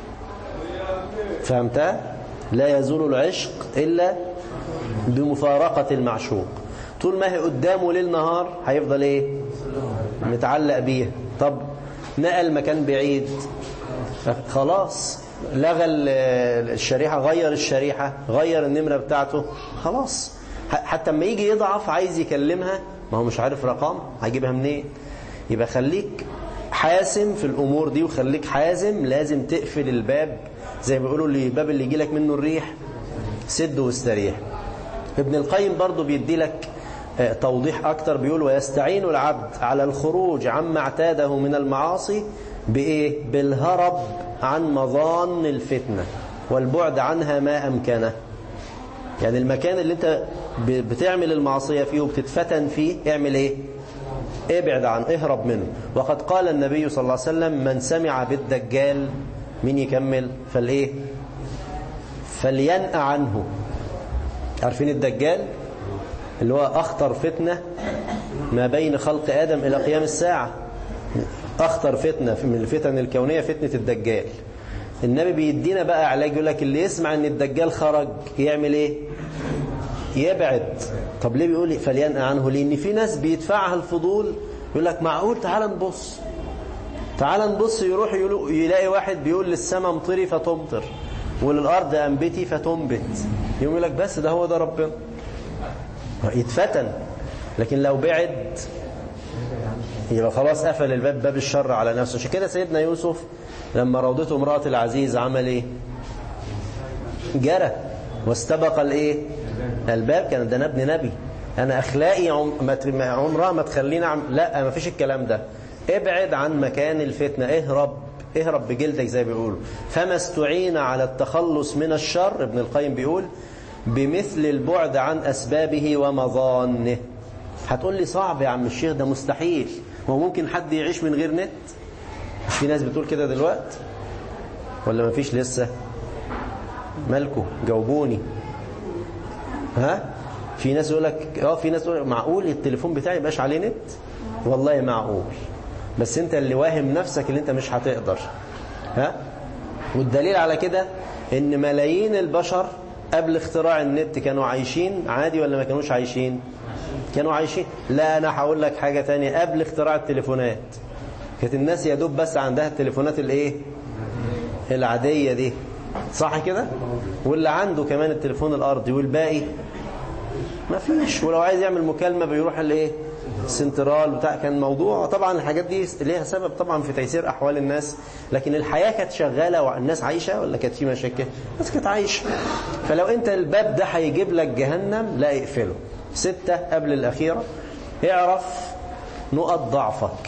فهمتها لا يزول العشق إلا بمفارقة المعشوق طول ما هي قدامه ليل نهار هيفضل ايه متعلق بيها طب نقل مكان بعيد خلاص لغى الشريحة غير الشريحة غير النمرة بتاعته خلاص حتى لما يجي يضعف عايز يكلمها ما هو مش عارف رقم هيجيبها منين يبقى خليك حاسم في الأمور دي وخليك حازم لازم تقفل الباب زي ما بيقولوا الباب اللي يجي لك منه الريح سد واستريح ابن القيم برضو بيدي لك توضيح أكتر بيقول ويستعين العبد على الخروج عما اعتاده من المعاصي بإيه؟ بالهرب عن مظان الفتنة والبعد عنها ما أمكنه يعني المكان اللي انت بتعمل المعصية فيه وبتتفتن فيه اعمل ايه ابعد عن اهرب منه وقد قال النبي صلى الله عليه وسلم من سمع بالدجال مين يكمل فالايه فلينأ عنه عارفين الدجال اللي هو أخطر فتنة ما بين خلق آدم إلى قيام الساعة أخطر فتنة من الفتن الكونية فتنة الدجال النبي بيدينا بقى علاج يقول لك اللي يسمع ان الدجال خرج يعمل ايه يبعد طب ليه بيقول فلينأ عنه لان في ناس بيدفعها الفضول يقول لك معقول تعال نبص تعال نبص يروح يلاقي واحد بيقول للسماء امطري فتمطر وللارض انبتي فتنبت يقول لك بس ده هو ده ربنا يتفتن لكن لو بعد يبقى خلاص قفل الباب باب الشر على نفسه عشان كده سيدنا يوسف لما روضته امرأة العزيز عمل ايه جرى واستبق الايه الباب كان ده ابن نبي انا اخلاقي عمرها ما تخليني عم... لا ما فيش الكلام ده ابعد عن مكان الفتنة اهرب اهرب بجلدك زي بيقولوا فما استعين على التخلص من الشر ابن القيم بيقول بمثل البعد عن أسبابه ومظانه هتقول لي صعب يا عم الشيخ ده مستحيل هو ممكن حد يعيش من غير نت مش في ناس بتقول كده دلوقتي ولا ما فيش لسه مالكو جاوبوني ها في ناس يقول لك اه في ناس يقول معقول التليفون بتاعي يبقاش عليه نت والله معقول بس انت اللي واهم نفسك اللي انت مش هتقدر ها والدليل على كده ان ملايين البشر قبل اختراع النت كانوا عايشين عادي ولا ما كانوش عايشين كانوا عايشين لا انا هقول لك حاجة تانية قبل اختراع التليفونات كانت الناس يا دوب بس عندها التليفونات الايه العادية دي صح كده واللي عنده كمان التليفون الارضي والباقي ما فيش ولو عايز يعمل مكالمة بيروح الايه السنترال بتاع كان موضوع طبعا الحاجات دي ليها سبب طبعا في تيسير احوال الناس لكن الحياة كانت شغالة والناس عايشة ولا كانت في مشاكل الناس كانت عايشة فلو انت الباب ده هيجيب لك جهنم لا اقفله ستة قبل الاخيرة اعرف نقط ضعفك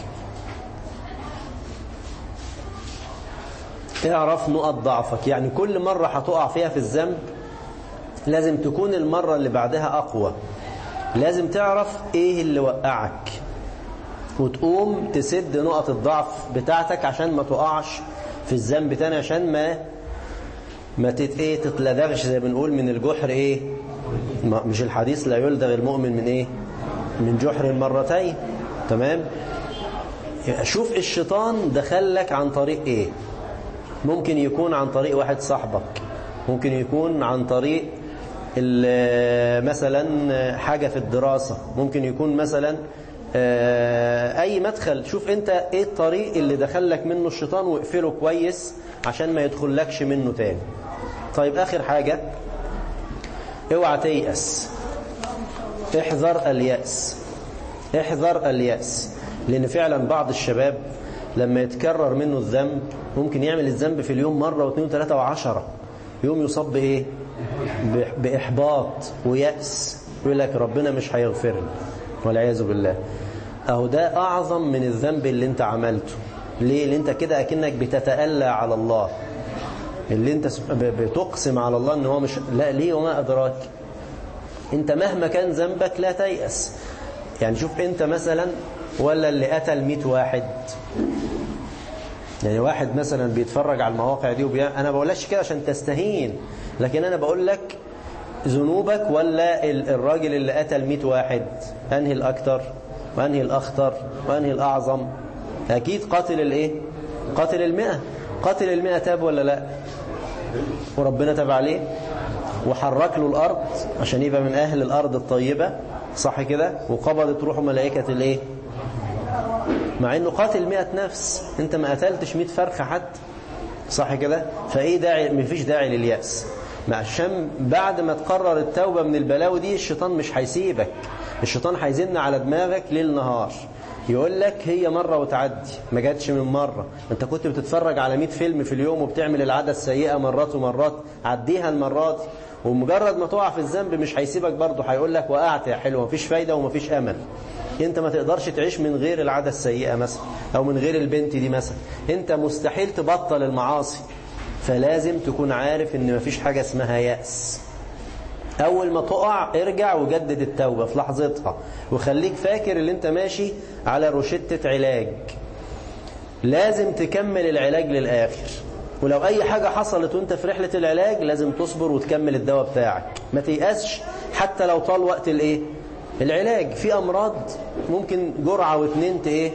اعرف نقط ضعفك يعني كل مرة هتقع فيها في الذنب لازم تكون المرة اللي بعدها أقوى لازم تعرف ايه اللي وقعك وتقوم تسد نقط الضعف بتاعتك عشان ما تقعش في الذنب تاني عشان ما ما تت ايه تتلدغش زي ما بنقول من الجحر ايه مش الحديث لا يلدغ المؤمن من ايه من جحر المرتين تمام شوف الشيطان دخلك عن طريق ايه ممكن يكون عن طريق واحد صاحبك ممكن يكون عن طريق مثلا حاجة في الدراسة ممكن يكون مثلا اي مدخل شوف انت ايه الطريق اللي دخلك منه الشيطان واقفله كويس عشان ما يدخلكش منه تاني طيب اخر حاجة اوعى تيأس احذر اليأس احذر اليأس لان فعلا بعض الشباب لما يتكرر منه الذنب ممكن يعمل الذنب في اليوم مرة واثنين وثلاثة وعشرة يوم يصاب بايه بإحباط ويأس يقول لك ربنا مش هيغفر لي والعياذ بالله اهو ده أعظم من الذنب اللي انت عملته ليه اللي انت كده أكنك بتتألى على الله اللي انت بتقسم على الله ان هو مش لا ليه وما أدراك انت مهما كان ذنبك لا تيأس يعني شوف انت مثلا ولا اللي قتل 100 واحد يعني واحد مثلا بيتفرج على المواقع دي وبي... انا بقولكش كده عشان تستهين لكن انا بقول لك ذنوبك ولا الراجل اللي قتل 100 واحد انهي الاكثر وانهي الاخطر وانهي الاعظم اكيد قاتل الايه قاتل المئة قاتل المئة تاب ولا لا وربنا تاب عليه وحرك له الارض عشان يبقى من اهل الارض الطيبة صح كده وقبضت روحه ملائكة الايه مع انه قاتل 100 نفس انت ما قتلتش 100 فرخه حتى صح كده فايه داعي مفيش داعي للياس عشان بعد ما تقرر التوبه من البلاوي دي الشيطان مش هيسيبك الشيطان هيزن على دماغك ليل نهار يقول لك هي مرة وتعدي ما جاتش من مرة انت كنت بتتفرج على 100 فيلم في اليوم وبتعمل العادة السيئة مرات ومرات عديها المرات ومجرد ما تقع في الذنب مش هيسيبك برضه هيقول لك وقعت يا حلو مفيش فايدة ومفيش أمل انت ما تقدرش تعيش من غير العادة السيئة مثلا او من غير البنت دي مثلا انت مستحيل تبطل المعاصي فلازم تكون عارف ان مفيش حاجة اسمها يأس اول ما تقع ارجع وجدد التوبة في لحظتها وخليك فاكر اللي انت ماشي على روشتة علاج لازم تكمل العلاج للآخر ولو اي حاجة حصلت وانت في رحلة العلاج لازم تصبر وتكمل الدواء بتاعك ما تيأسش حتى لو طال وقت الايه العلاج في امراض ممكن جرعة واتنين ايه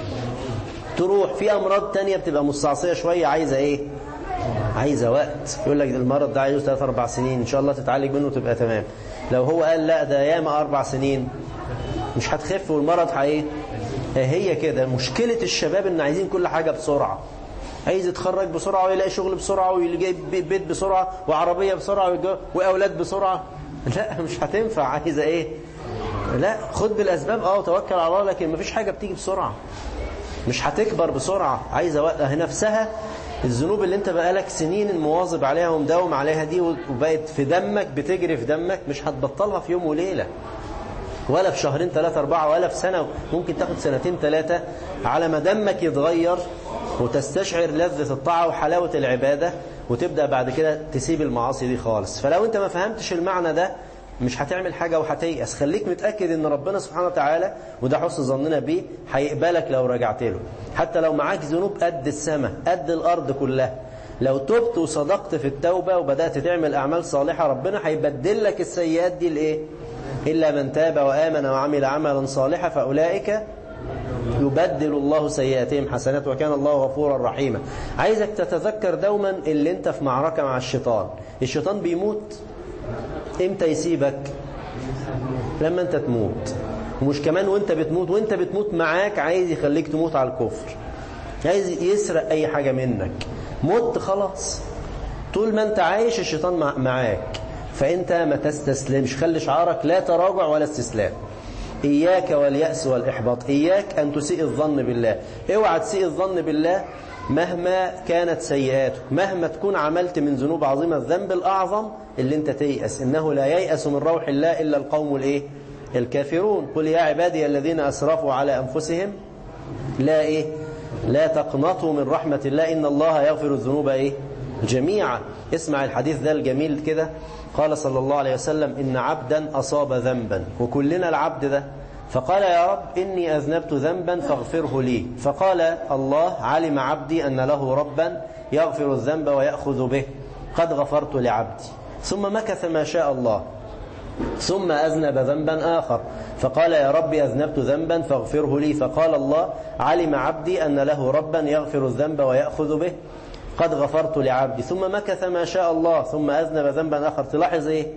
تروح في امراض تانية بتبقى مستعصية شوية عايزة ايه عايزة وقت يقول لك المرض ده عايزه 3 4 سنين ان شاء الله تتعالج منه وتبقى تمام لو هو قال لا ده ياما اربع سنين مش هتخف والمرض ايه هي كده مشكلة الشباب ان عايزين كل حاجة بسرعة عايز يتخرج بسرعة ويلاقي شغل بسرعة ويجيب بيت بسرعة وعربية بسرعة وأولاد بسرعة لا مش هتنفع عايزة ايه لا خد بالأسباب اه وتوكل على الله لكن مفيش حاجة بتيجي بسرعة مش هتكبر بسرعة عايزة وقت نفسها الذنوب اللي انت بقالك سنين مواظب عليها ومداوم عليها دي وبقت في دمك بتجري في دمك مش هتبطلها في يوم وليلة ولا في شهرين ثلاثة أربعة ولا في سنة ممكن تاخد سنتين ثلاثة على ما دمك يتغير وتستشعر لذة الطاعة وحلاوة العبادة وتبدأ بعد كده تسيب المعاصي دي خالص فلو انت ما فهمتش المعنى ده مش هتعمل حاجة وهتيأس خليك متأكد ان ربنا سبحانه وتعالى وده حسن ظننا بيه هيقبلك لو رجعت له حتى لو معاك ذنوب قد السماء قد الأرض كلها لو تبت وصدقت في التوبة وبدأت تعمل أعمال صالحة ربنا هيبدل لك السيئات دي لإيه إلا من تاب وآمن وعمل عملا صالحا فأولئك يبدل الله سيئاتهم حسنات وكان الله غفورا رحيما عايزك تتذكر دوما اللي انت في معركة مع الشيطان الشيطان بيموت امتى يسيبك لما انت تموت ومش كمان وانت بتموت وانت بتموت معاك عايز يخليك تموت على الكفر عايز يسرق اي حاجة منك مت خلاص طول ما انت عايش الشيطان معاك فانت ما تستسلمش خلي شعارك لا تراجع ولا استسلام إياك واليأس والإحباط إياك أن تسيء الظن بالله اوعى تسيء الظن بالله مهما كانت سيئاتك مهما تكون عملت من ذنوب عظيمة الذنب الأعظم اللي انت تيأس إنه لا ييأس من روح الله إلا القوم الإيه الكافرون قل يا عبادي الذين أسرفوا على أنفسهم لا إيه لا تقنطوا من رحمة الله إن الله يغفر الذنوب إيه جميعا اسمع الحديث ده الجميل كده قال صلى الله عليه وسلم إن عبدا أصاب ذنبا وكلنا العبد ده فقال يا رب إني أذنبت ذنبا فاغفره لي فقال الله علم عبدي أن له ربا يغفر الذنب ويأخذ به قد غفرت لعبدي ثم مكث ما شاء الله ثم أذنب ذنبا آخر فقال يا رب أذنبت ذنبا فاغفره لي فقال الله علم عبدي أن له ربا يغفر الذنب ويأخذ به قد غفرت لعبدي ثم مكث ما شاء الله ثم أذنب ذنبا آخر تلاحظ إيه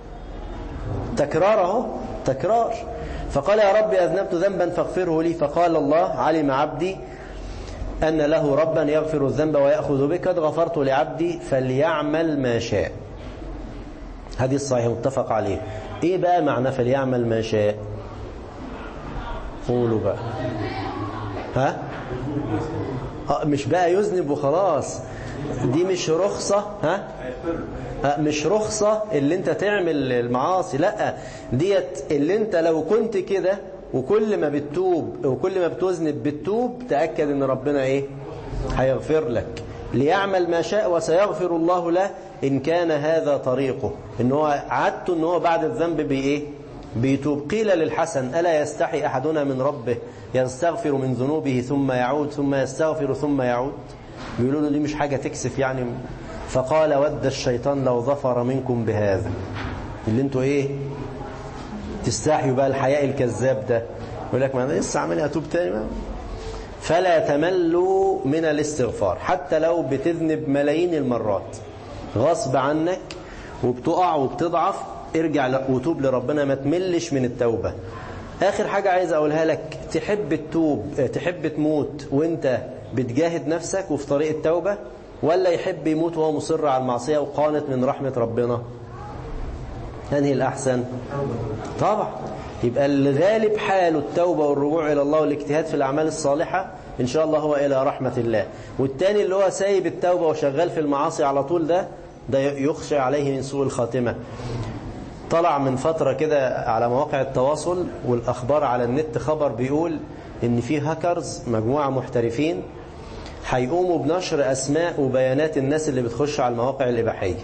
تكراره تكرار فقال يا رب أذنبت ذنبا فاغفره لي فقال الله علم عبدي أن له ربا يغفر الذنب ويأخذ به قد غفرت لعبدي فليعمل ما شاء هذه الصحيح متفق عليه ايه بقى معنى فليعمل ما شاء قولوا بقى ها آه مش بقى يذنب وخلاص دي مش رخصة ها آه مش رخصة اللي انت تعمل المعاصي لا ديت اللي انت لو كنت كده وكل ما بتتوب وكل ما بتذنب بتتوب تأكد ان ربنا ايه هيغفر لك ليعمل ما شاء وسيغفر الله له إن كان هذا طريقه إن هو عادته إن هو بعد الذنب بإيه بيتوب قيل للحسن ألا يستحي أحدنا من ربه يستغفر من ذنوبه ثم يعود ثم يستغفر ثم يعود بيقولوا له دي مش حاجة تكسف يعني فقال ود الشيطان لو ظفر منكم بهذا اللي انتوا ايه تستحيوا بقى الحياء الكذاب ده يقول لك ما انا لسه عامل اتوب تاني ما. فلا تملوا من الاستغفار حتى لو بتذنب ملايين المرات غصب عنك وبتقع وبتضعف ارجع وتوب لربنا ما تملش من التوبة آخر حاجة عايز أقولها لك تحب التوب تحب تموت وانت بتجاهد نفسك وفي طريق التوبة ولا يحب يموت وهو مصر على المعصية وقانت من رحمة ربنا أنهي الأحسن طبعا يبقى الغالب حاله التوبة والرجوع إلى الله والاجتهاد في الأعمال الصالحة إن شاء الله هو إلى رحمة الله والتاني اللي هو سايب التوبة وشغال في المعاصي على طول ده ده يخشى عليه من سوء الخاتمة طلع من فترة كده على مواقع التواصل والأخبار على النت خبر بيقول إن في هاكرز مجموعة محترفين هيقوموا بنشر أسماء وبيانات الناس اللي بتخش على المواقع الإباحية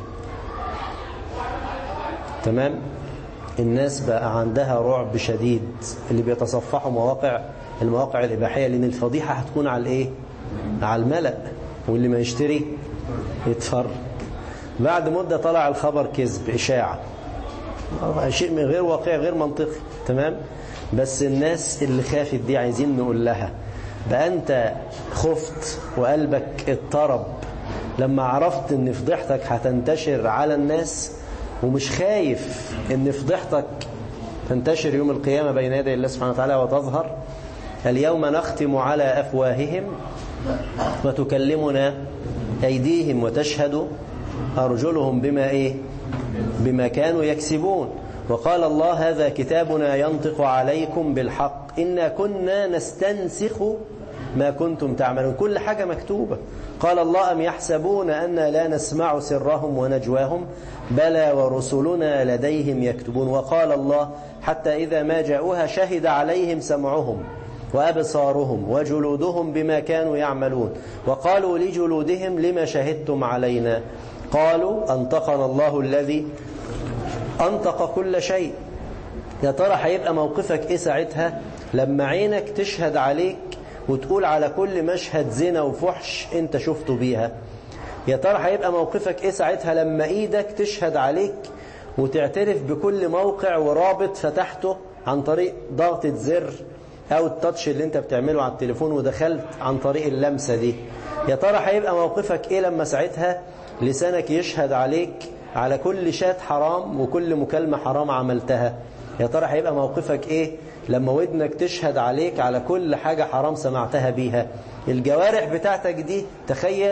تمام الناس بقى عندها رعب شديد اللي بيتصفحوا مواقع المواقع الإباحية لأن الفضيحة هتكون على الإيه على الملأ واللي ما يشتري يتفرج بعد مدة طلع الخبر كذب إشاعة شيء من غير واقع غير منطقي تمام بس الناس اللي خافت دي عايزين نقول لها بقى أنت خفت وقلبك اضطرب لما عرفت ان فضيحتك هتنتشر على الناس ومش خايف ان فضيحتك تنتشر يوم القيامة بين يدي الله سبحانه وتعالى وتظهر اليوم نختم على أفواههم وتكلمنا أيديهم وتشهد أرجلهم بما إيه بما كانوا يكسبون وقال الله هذا كتابنا ينطق عليكم بالحق إنا كنا نستنسخ ما كنتم تعملون كل حاجة مكتوبة قال الله أم يحسبون أن لا نسمع سرهم ونجواهم بلى ورسلنا لديهم يكتبون وقال الله حتى إذا ما جاءوها شهد عليهم سمعهم وأبصارهم وجلودهم بما كانوا يعملون وقالوا لجلودهم لما شهدتم علينا قالوا أنطقنا الله الذي أنطق كل شيء يا ترى هيبقى موقفك إيه ساعتها لما عينك تشهد عليك وتقول على كل مشهد زنا وفحش انت شفته بيها يا ترى هيبقى موقفك ايه ساعتها لما ايدك تشهد عليك وتعترف بكل موقع ورابط فتحته عن طريق ضغطة زر او التاتش اللي انت بتعمله على التليفون ودخلت عن طريق اللمسة دي يا ترى هيبقى موقفك ايه لما ساعتها لسانك يشهد عليك على كل شات حرام وكل مكالمة حرام عملتها يا ترى هيبقى موقفك ايه لما ودنك تشهد عليك على كل حاجة حرام سمعتها بيها الجوارح بتاعتك دي تخيل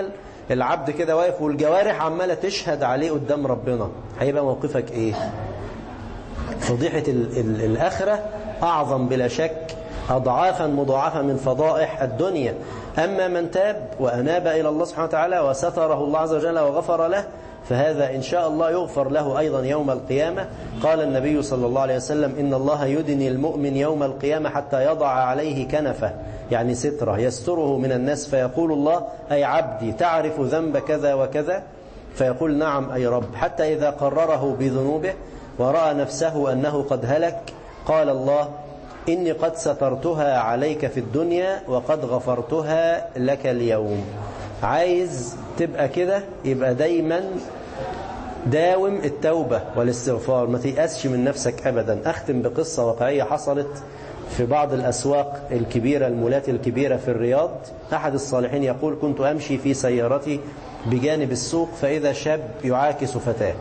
العبد كده واقف والجوارح عمالة تشهد عليه قدام ربنا هيبقى موقفك ايه فضيحة ال ال الآخرة أعظم بلا شك أضعافا مضاعفة من فضائح الدنيا أما من تاب وأناب إلى الله سبحانه وتعالى وستره الله عز وجل وغفر له فهذا إن شاء الله يغفر له أيضا يوم القيامة قال النبي صلى الله عليه وسلم إن الله يدني المؤمن يوم القيامة حتى يضع عليه كنفه يعني ستره يستره من الناس فيقول الله أي عبدي تعرف ذنب كذا وكذا فيقول نعم أي رب حتى إذا قرره بذنوبه ورأى نفسه أنه قد هلك قال الله إني قد سترتها عليك في الدنيا وقد غفرتها لك اليوم عايز تبقى كده يبقى دايما داوم التوبة والاستغفار ما تيأسش من نفسك أبدا أختم بقصة واقعية حصلت في بعض الأسواق الكبيرة المولات الكبيرة في الرياض أحد الصالحين يقول كنت أمشي في سيارتي بجانب السوق فإذا شاب يعاكس فتاة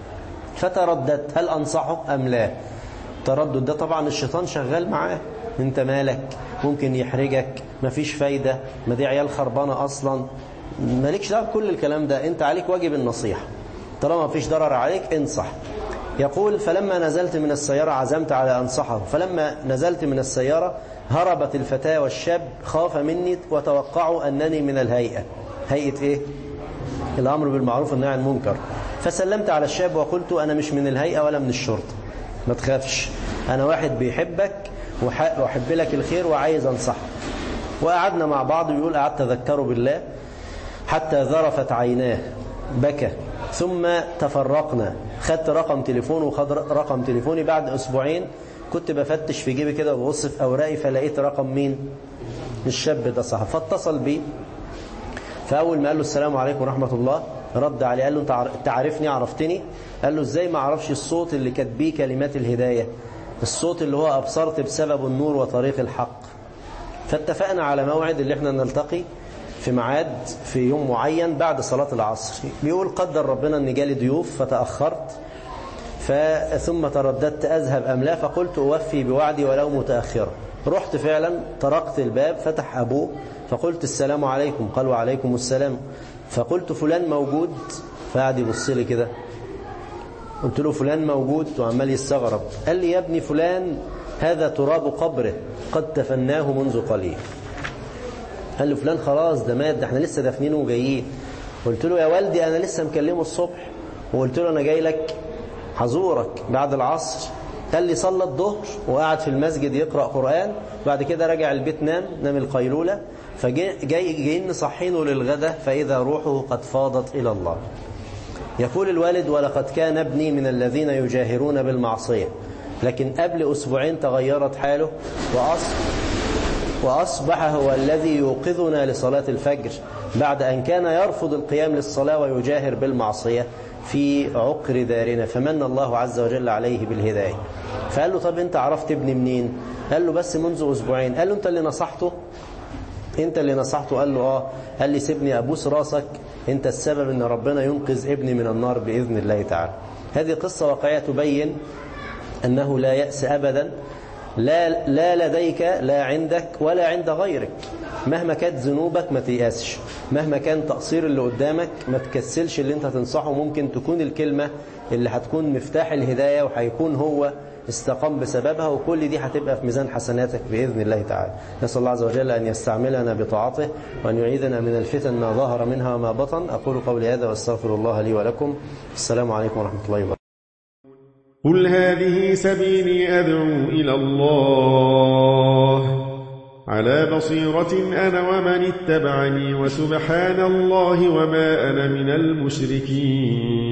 فترددت هل أنصحه أم لا التردد ده طبعا الشيطان شغال معاه انت مالك ممكن يحرجك مفيش فايدة ما دي عيال خربانة أصلا مالكش دعوه بكل الكلام ده انت عليك واجب النصيحة طالما مفيش ضرر عليك انصح يقول فلما نزلت من السيارة عزمت على أنصحه فلما نزلت من السيارة هربت الفتاة والشاب خاف مني وتوقعوا أنني من الهيئة هيئة إيه؟ الأمر بالمعروف والنهي عن المنكر فسلمت على الشاب وقلت أنا مش من الهيئة ولا من الشرطة ما تخافش أنا واحد بيحبك وأحب لك الخير وعايز أنصحك وقعدنا مع بعض ويقول قعدت أذكره بالله حتى ذرفت عيناه بكى ثم تفرقنا خدت رقم تليفونه وخد رقم تليفوني بعد أسبوعين كنت بفتش في جيبي كده وببص في أوراقي فلقيت رقم مين الشاب ده صح فاتصل بي فأول ما قال له السلام عليكم ورحمة الله رد عليه قال له انت تعرفني عرفتني قال له ازاي ما اعرفش الصوت اللي كانت بيه كلمات الهداية الصوت اللي هو أبصرت بسبب النور وطريق الحق فاتفقنا على موعد اللي احنا نلتقي في ميعاد في يوم معين بعد صلاة العصر بيقول قدر ربنا ان جالي ضيوف فتأخرت ثم ترددت أذهب أم لا فقلت أوفي بوعدي ولو متأخرا رحت فعلا طرقت الباب فتح أبوه فقلت السلام عليكم قال وعليكم السلام فقلت فلان موجود فقعد يبص لي كده قلت له فلان موجود وعمال يستغرب قال لي يا ابني فلان هذا تراب قبره قد تفناه منذ قليل قال له فلان خلاص ده مات ده احنا لسه دافنينه وجايين قلت له يا والدي انا لسه مكلمه الصبح وقلت له انا جاي لك حزورك بعد العصر قال لي صلى الظهر وقعد في المسجد يقرأ قرآن بعد كده رجع البيت نام نام القيلولة فجاي جايين نصحينه للغدا فإذا روحه قد فاضت إلى الله يقول الوالد ولقد كان ابني من الذين يجاهرون بالمعصية لكن قبل أسبوعين تغيرت حاله وأصبح وأصبح هو الذي يوقظنا لصلاة الفجر بعد أن كان يرفض القيام للصلاة ويجاهر بالمعصية في عقر دارنا فمن الله عز وجل عليه بالهداية فقال له طب انت عرفت ابني منين قال له بس منذ أسبوعين قال له انت اللي نصحته انت اللي نصحته قال له اه قال لي سيبني أبوس راسك انت السبب ان ربنا ينقذ ابني من النار بإذن الله تعالى هذه قصة واقعية تبين أنه لا يأس أبدا لا, لا لديك لا عندك ولا عند غيرك مهما كانت ذنوبك ما تيأسش مهما كان تقصير اللي قدامك ما تكسلش اللي انت تنصحه ممكن تكون الكلمة اللي هتكون مفتاح الهداية وهيكون هو استقام بسببها وكل دي هتبقى في ميزان حسناتك بإذن الله تعالى نسأل الله عز وجل أن يستعملنا بطاعته وأن يعيذنا من الفتن ما ظهر منها وما بطن أقول قولي هذا واستغفر الله لي ولكم السلام عليكم ورحمة الله وبركاته قل هذه سبيلي أدعو إلى الله على بصيرة أنا ومن اتبعني وسبحان الله وما أنا من المشركين